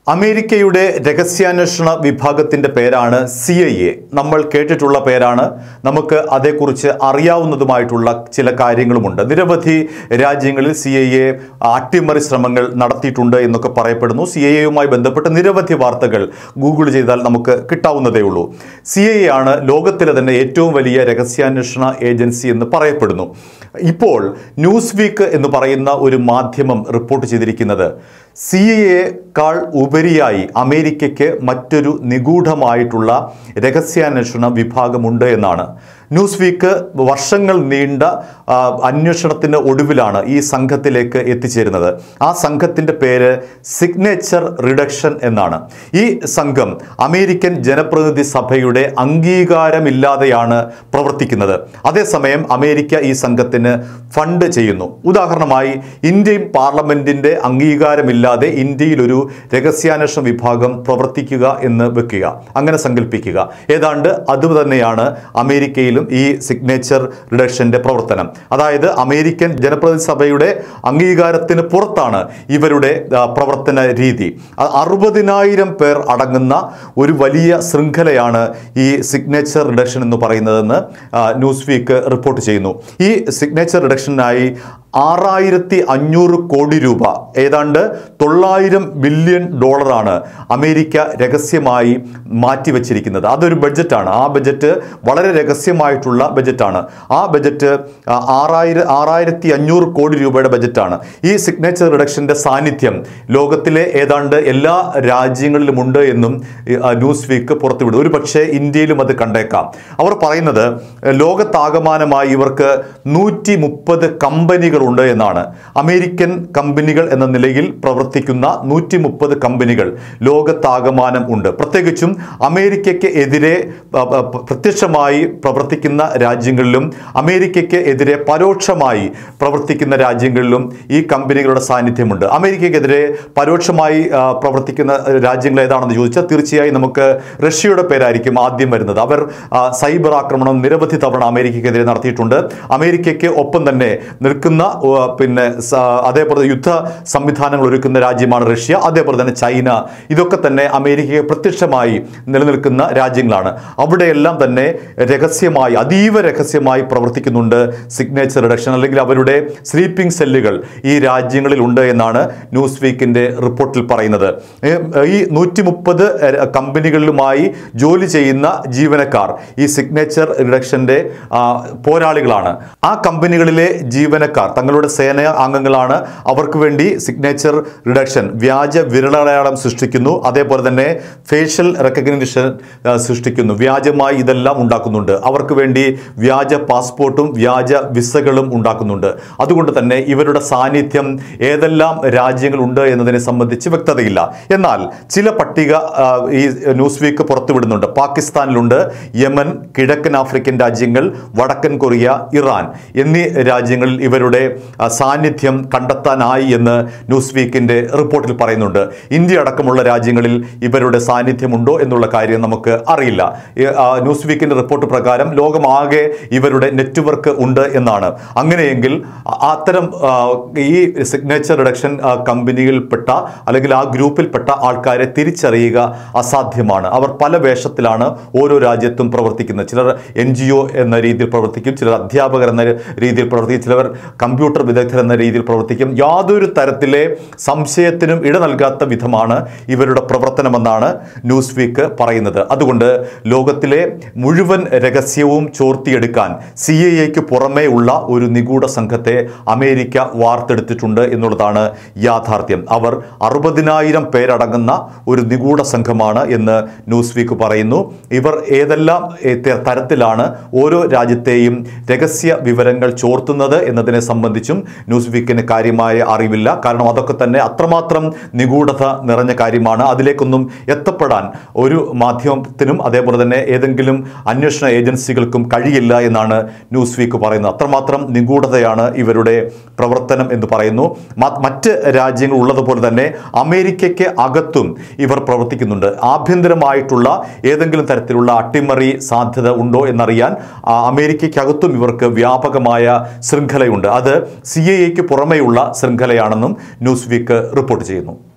അമേരിക്കയുടെ രഹസ്യാന്വേഷണ വിഭാഗത്തിന്റെ പേരാണ് സി ഐ എ നമ്മൾ കേട്ടിട്ടുള്ള പേരാണ് നമുക്ക് അതേക്കുറിച്ച് അറിയാവുന്നതുമായിട്ടുള്ള ചില കാര്യങ്ങളുമുണ്ട് നിരവധി രാജ്യങ്ങളിൽ സി ഐ എ അട്ടിമറി ശ്രമങ്ങൾ നടത്തിയിട്ടുണ്ട് എന്നൊക്കെ പറയപ്പെടുന്നു സി ഐ എയുമായി ബന്ധപ്പെട്ട് നിരവധി വാർത്തകൾ ഗൂഗിൾ ചെയ്താൽ നമുക്ക് കിട്ടാവുന്നതേ ഉള്ളൂ സി ഐ എ ആണ് ലോകത്തിലെ തന്നെ ഏറ്റവും വലിയ രഹസ്യാന്വേഷണ ഏജൻസി എന്ന് പറയപ്പെടുന്നു ഇപ്പോൾ ന്യൂസ് വീക്ക് എന്ന് പറയുന്ന ഒരു മാധ്യമം റിപ്പോർട്ട് ചെയ്തിരിക്കുന്നത് സി എക്കാൾ ഉപരിയായി അമേരിക്കയ്ക്ക് മറ്റൊരു നിഗൂഢമായിട്ടുള്ള രഹസ്യാന്വേഷണ വിഭാഗമുണ്ട് എന്നാണ് ന്യൂസ് വീക്ക് വർഷങ്ങൾ നീണ്ട ആ, അന്വേഷണത്തിന് ഒടുവിലാണ് ഈ സംഘത്തിലേക്ക് എത്തിച്ചേരുന്നത് ആ സംഘത്തിൻ്റെ പേര് സിഗ്നേച്ചർ റിഡക്ഷൻ എന്നാണ് ഈ സംഘം അമേരിക്കൻ ജനപ്രതിനിധി സഭയുടെ അംഗീകാരമില്ലാതെയാണ് പ്രവർത്തിക്കുന്നത് അതേസമയം അമേരിക്ക ഈ സംഘത്തിന് ഫണ്ട് ചെയ്യുന്നു ഉദാഹരണമായി ഇന്ത്യൻ പാർലമെന്റിന്റെ അംഗീകാരമില്ലാതെ ഇന്ത്യയിൽ ഒരു രഹസ്യാന്വേഷണ വിഭാഗം പ്രവർത്തിക്കുക എന്ന് വെക്കുക അങ്ങനെ സങ്കല്പിക്കുക ഏതാണ്ട് അതുതന്നെയാണ് അമേരിക്കയിലും ഈ സിഗ്നേച്ചർ റിഡക്ഷന്റെ പ്രവർത്തനം അതായത് അമേരിക്കൻ ജനപ്രതിനിധി സഭയുടെ അംഗീകാരത്തിന് പുറത്താണ് ഇവരുടെ ആ, പ്രവർത്തന രീതി അ- അറുപതിനായിരം പേർ അടങ്ങുന്ന ഒരു വലിയ ശൃംഖലയാണ് ഈ സിഗ്നേച്ചർ റിഡക്ഷൻ എന്ന് പറയുന്നതെന്ന് ആ, ന്യൂസ് വീക്ക് റിപ്പോർട്ട് ചെയ്യുന്നു ഈ സിഗ്നേച്ചർ റിഡക്ഷനായി ആറായിരത്തി അഞ്ഞൂറ് കോടി രൂപ ഏതാണ്ട് തൊള്ളായിരം ബില്യൺ ഡോളറാണ് അമേരിക്ക രഹസ്യമായി മാറ്റിവെച്ചിരിക്കുന്നത് അതൊരു ബഡ്ജറ്റാണ് ആ ബഡ്ജറ്റ് വളരെ രഹസ്യമായിട്ടുള്ള ബഡ്ജറ്റാണ് ആ ബഡ്ജറ്റ് ആ, ആറായിരം ആറായിരത്തി അഞ്ഞൂറ് കോടി രൂപയുടെ ബഡ്ജറ്റാണ് ഈ സിഗ്നേച്ചർ റിഡക്ഷൻ്റെ സാന്നിധ്യം ലോകത്തിലെ ഏതാണ്ട് എല്ലാ രാജ്യങ്ങളിലുമുണ്ട് എന്നും ഈ, ആ, ന്യൂസ് വീക്ക് പുറത്തുവിടും ഒരു പക്ഷേ ഇന്ത്യയിലും അത് കണ്ടേക്കാം അവർ പറയുന്നത് ലോകത്താകമാനമായി ഇവർക്ക് നൂറ്റി മുപ്പത് കമ്പനികളുണ്ട് എന്നാണ് അമേരിക്കൻ കമ്പനികൾ എന്ന നിലയിൽ പ്രവർത്തിക്കുന്ന നൂറ്റി മുപ്പത് കമ്പനികൾ ലോകത്താകമാനം ഉണ്ട് പ്രത്യേകിച്ചും അമേരിക്കയ്ക്ക് എതിരെ പ- പ- പ- പ്രത്യക്ഷമായി പ്രവർത്തിക്കുന്ന രാജ്യങ്ങളിലും അമേരിക്കയ്ക്ക് എതിരെ പരോക്ഷമായി പ്രവർത്തിക്കുന്ന രാജ്യങ്ങളിലും ഈ കമ്പനികളുടെ സാന്നിധ്യമുണ്ട് അമേരിക്കയ്ക്കെതിരെ പരോക്ഷമായി ആ, പ്രവർത്തിക്കുന്ന രാജ്യങ്ങൾ ഏതാണെന്ന് ചോദിച്ചാൽ തീർച്ചയായും നമുക്ക് റഷ്യയുടെ പേരായിരിക്കും ആദ്യം വരുന്നത് അവർ ആ, സൈബർ ആക്രമണം നിരവധി തവണ അമേരിക്കയ്ക്കെതിരെ നടത്തിയിട്ടുണ്ട് അമേരിക്കയ്ക്ക് ഒപ്പം തന്നെ നിൽക്കുന്ന ആ, പിന്നെ സ- അതേപോലെ യുദ്ധ സംവിധാനങ്ങൾ ഒരുക്കുന്ന രാജ്യമാണ് റഷ്യ അതേപോലെ തന്നെ ചൈന ഇതൊക്കെ തന്നെ അമേരിക്കയെ പ്രത്യക്ഷമായി നിലനിൽക്കുന്ന രാജ്യങ്ങളാണ് അവിടെയെല്ലാം തന്നെ രഹസ്യമായി അതീവ രഹസ്യമായി പ്രവർത്തിക്കുന്നുണ്ട് സിഗ്നേച്ചർ റിഡക്ഷൻ അല്ലെങ്കിൽ അവരുടെ സ്ലീപ്പിംഗ് സെല്ലുകൾ ഈ രാജ്യങ്ങളിൽ ഉണ്ട് എന്നാണ് ന്യൂസ് വീക്കിന്റെ റിപ്പോർട്ടിൽ പറയുന്നത് ഏ, ഈ നൂറ്റി മുപ്പത് കമ്പനികളിലുമായി ജോലി ചെയ്യുന്ന ജീവനക്കാർ ഈ സിഗ്നേച്ചർ റിഡക്ഷന്റെ ആ, പോരാളികളാണ് ആ കമ്പനികളിലെ ജീവനക്കാർ തങ്ങളുടെ സേന അംഗങ്ങളാണ് അവർക്ക് വേണ്ടി സിഗ്നേച്ചർ റിഡക്ഷൻ വ്യാജ വിരലടയാളം സൃഷ്ടിക്കുന്നു അതേപോലെ തന്നെ ഫേഷ്യൽ റെക്കഗ്നിഷൻ സൃഷ്ടിക്കുന്നു വ്യാജമായി ഇതെല്ലാം ഉണ്ടാക്കുന്നുണ്ട് അവർക്ക് വേണ്ടി വ്യാജ പാസ്പോർട്ടും വ്യാജ വിസകളും ഉണ്ടാക്കുന്നുണ്ട് അതുകൊണ്ട് തന്നെ ഇവരുടെ സാന്നിധ്യം ഏതെല്ലാം രാജ്യങ്ങളുണ്ട് എന്നതിനെ സംബന്ധിച്ച് വ്യക്തതയില്ല എന്നാൽ ചില പട്ടിക ആ, ഈ ന്യൂസ് വീക്ക് പുറത്തുവിടുന്നുണ്ട് പാകിസ്ഥാനിലുണ്ട് യമൻ കിഴക്കൻ ആഫ്രിക്കൻ രാജ്യങ്ങൾ വടക്കൻ കൊറിയ ഇറാൻ എന്നീ രാജ്യങ്ങളിൽ ഇവരുടെ ആ, സാന്നിധ്യം കണ്ടെത്താനായി എന്ന് ന്യൂസ് വീക്കിന്റെ റിപ്പോർട്ടിൽ പറയുന്നുണ്ട് ഇന്ത്യ അടക്കമുള്ള രാജ്യങ്ങളിൽ ഇവരുടെ സാന്നിധ്യമുണ്ടോ എന്നുള്ള കാര്യം നമുക്ക് അറിയില്ല ഈ, ആ, ന്യൂസ് വീക്കിന്റെ റിപ്പോർട്ട് പ്രകാരം ലോകമാകെ ഇവരുടെ നെറ്റ്വർക്ക് ഉണ്ട് എന്നാണ് അങ്ങനെയെങ്കിൽ അ- അത്തരം ആ, ഈ സിഗ്നേച്ചർ റിഡക്ഷൻ ആ, കമ്പനിയിൽപ്പെട്ട അല്ലെങ്കിൽ ആ ഗ്രൂപ്പിൽപ്പെട്ട ആൾക്കാരെ തിരിച്ചറിയുക അസാധ്യമാണ് അവർ പല വേഷത്തിലാണ് ഓരോ രാജ്യത്തും പ്രവർത്തിക്കുന്നത് ചിലർ എൻ ജി ഒ എന്ന രീതിയിൽ പ്രവർത്തിക്കും ചിലർ അധ്യാപകർ എന്ന രീതിയിൽ പ്രവർത്തിക്കും ചിലർ കമ്പ്യൂട്ടർ വിദഗ്ധർ എന്ന രീതിയിൽ പ്രവർത്തിക്കും യാതൊരു തരത്തിലെ സംശയത്തിനും ഇട നൽകാത്ത വിധമാണ് ഇവരുടെ പ്രവർത്തനമെന്നാണ് ന്യൂസ് വീക്ക് പറയുന്നത് അതുകൊണ്ട് ലോകത്തിലെ മുഴുവൻ രഹസ്യവും ചോർത്തിയെടുക്കാൻ സി എ എക്ക് പുറമേ ഉള്ള ഒരു നിഗൂഢ സംഘത്തെ അമേരിക്ക വാർത്തെടുത്തിട്ടുണ്ട് എന്നുള്ളതാണ് യാഥാർത്ഥ്യം അവർ അറുപതിനായിരം പേരടങ്ങുന്ന ഒരു നിഗൂഢ സംഘമാണ് എന്ന് ന്യൂസ് വീക്ക് പറയുന്നു ഇവർ ഏതെല്ലാം ഏ, ത- തരത്തിലാണ് ഓരോ രാജ്യത്തെയും രഹസ്യ വിവരങ്ങൾ ചോർത്തുന്നത് എന്നതിനെ സംബന്ധിച്ചും ന്യൂസ് വീക്കിന് കാര്യമായ അറിവില്ല കാരണം അതൊക്കെ തന്നെ അത്രമാത്രം നിഗൂഢത നിറഞ്ഞ കാര്യമാണ് അതിലേക്കൊന്നും എത്തപ്പെടാൻ ഒരു മാധ്യമത്തിനും അതേപോലെ തന്നെ ഏതെങ്കിലും അന്വേഷണ ഏജൻസികൾക്കും കഴിയില്ല എന്നാണ് ന്യൂസ് വീക്ക് പറയുന്നത് അത്രമാത്രം നിഗൂഢതയാണ് ഇവരുടെ പ്രവർത്തനം എന്ന് പറയുന്നു മ- മറ്റ് രാജ്യങ്ങൾ ഉള്ളതുപോലെ തന്നെ അമേരിക്കയ്ക്ക് അകത്തും ഇവർ പ്രവർത്തിക്കുന്നുണ്ട് ആഭ്യന്തരമായിട്ടുള്ള ഏതെങ്കിലും തരത്തിലുള്ള അട്ടിമറി സാധ്യത ഉണ്ടോ എന്നറിയാൻ ആ, അമേരിക്കയ്ക്കകത്തും ഇവർക്ക് വ്യാപകമായ ശൃംഖലയുണ്ട് അത് സി എ എക്ക് പുറമെയുള്ള ശൃംഖലയാണെന്നും ന്യൂസ് വീക്ക് റിപ്പോർട്ട് ചെയ്യുന്നു